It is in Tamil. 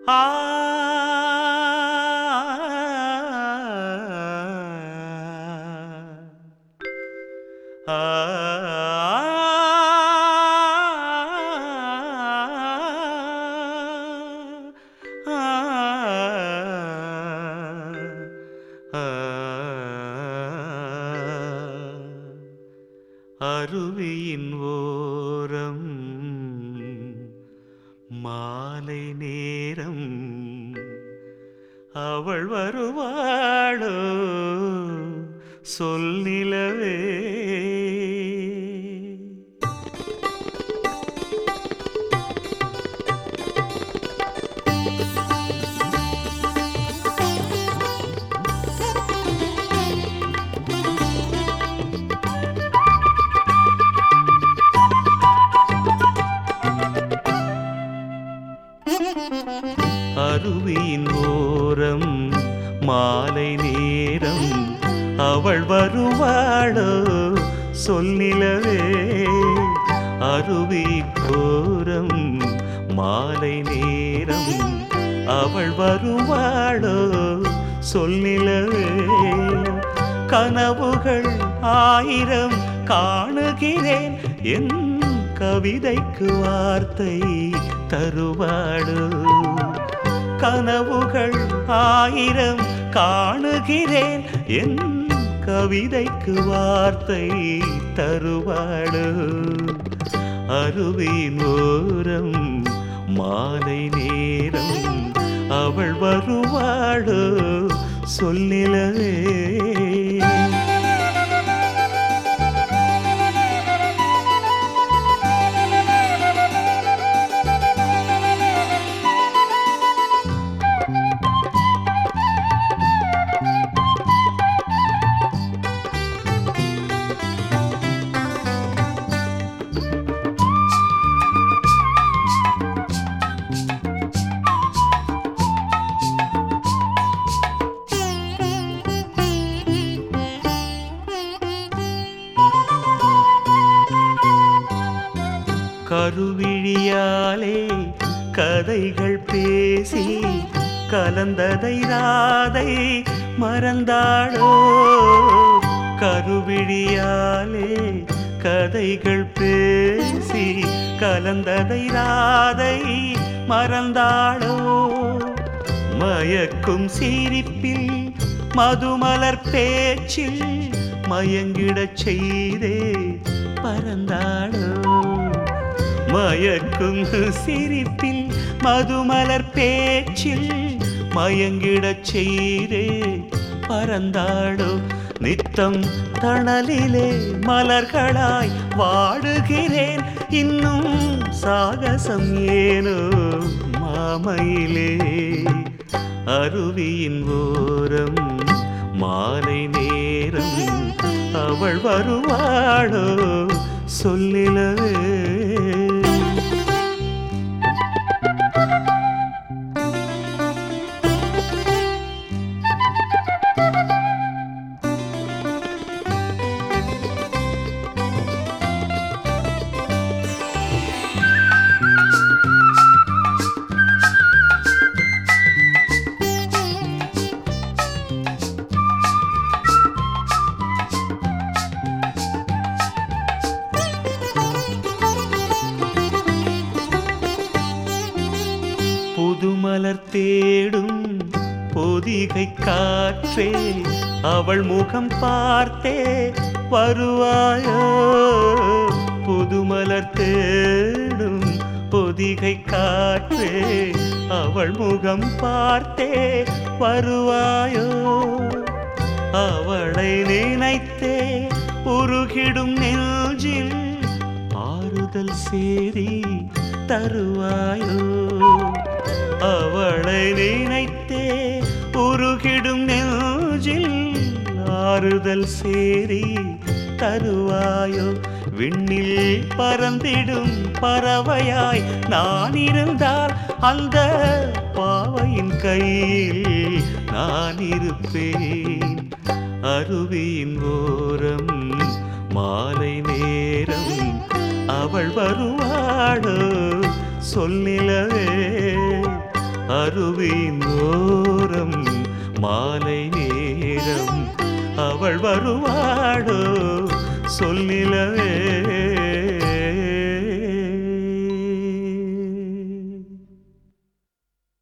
ஆ ஆ அருவியின் ஓரம் மாலை நேரம் அவள் வருவாளோ சொல் நிலவே அருவியின் ஓரம் மாலை நேரம் அவள் வருவாளோ சொல் நிலவே அருவி கோரம் மாலை நேரம் அவள் வருவாளோ சொல் நிலவே கனவுகள் ஆயிரம் காணுகிறேன் என் கவிதைக்கு வார்த்தை தருவாளோ கனவுகள் ஆயிரம் காணுகிறேன் என் கவிதைக்கு வார்த்தை தருவாளோ அருவியின் ஓரம் மாலை நேரம் அவள் வருவாளோ சொல்லிலவே கருவிழியாலே கதைகள் பேசி கலந்ததை ராதை மறந்தாளோ கருவிழியாலே கதைகள் பேசி கலந்ததை ராதை மறந்தாளோ மயக்கும் சிரிப்பில் மதுமலர் பேச்சில் மயங்கிடச் செய்தே பறந்தாளோ மயக்கும் சிரிப்பில் மதுமலர் பேச்சில் மயங்கிடச் செய்தே பறந்தாளோ நித்தம் தணலிலே மலர்களாய் வாடுகிறேன் இன்னும் சாகசம் ஏனோ மாமையிலே அருவியின் ஓரம் மாலை நேரம் அவள் வருவாளோ சொல்லிலவே புதுமலர் தேடும் பொதிகை காற்றே அவள் முகம் பார்த்தே வருவாயோ புதுமலர் தேடும் பொதிகை காற்றே அவள் முகம் பார்த்தே வருவாயோ அவளை நினைத்தே உருகிடும் நெஞ்சில் ஆறுதல் சேரி தருவாயோ அவளை நினைத்தே உருகிடும் நெஞ்சில் ஆறுதல் சேரி தருவாயோ விண்ணில் பறந்திடும் பறவையாய் நான் இருந்தால் அந்த பாவையின் கையில் நான் இருப்பேன் அருவியின் ஓரம் மாலை நேரம் அவள் வருவாளோ சொல்லிலவே அருவியின் ஓரம் மாலை நேரம் அவள் வருவாடோ சொல்லிலவே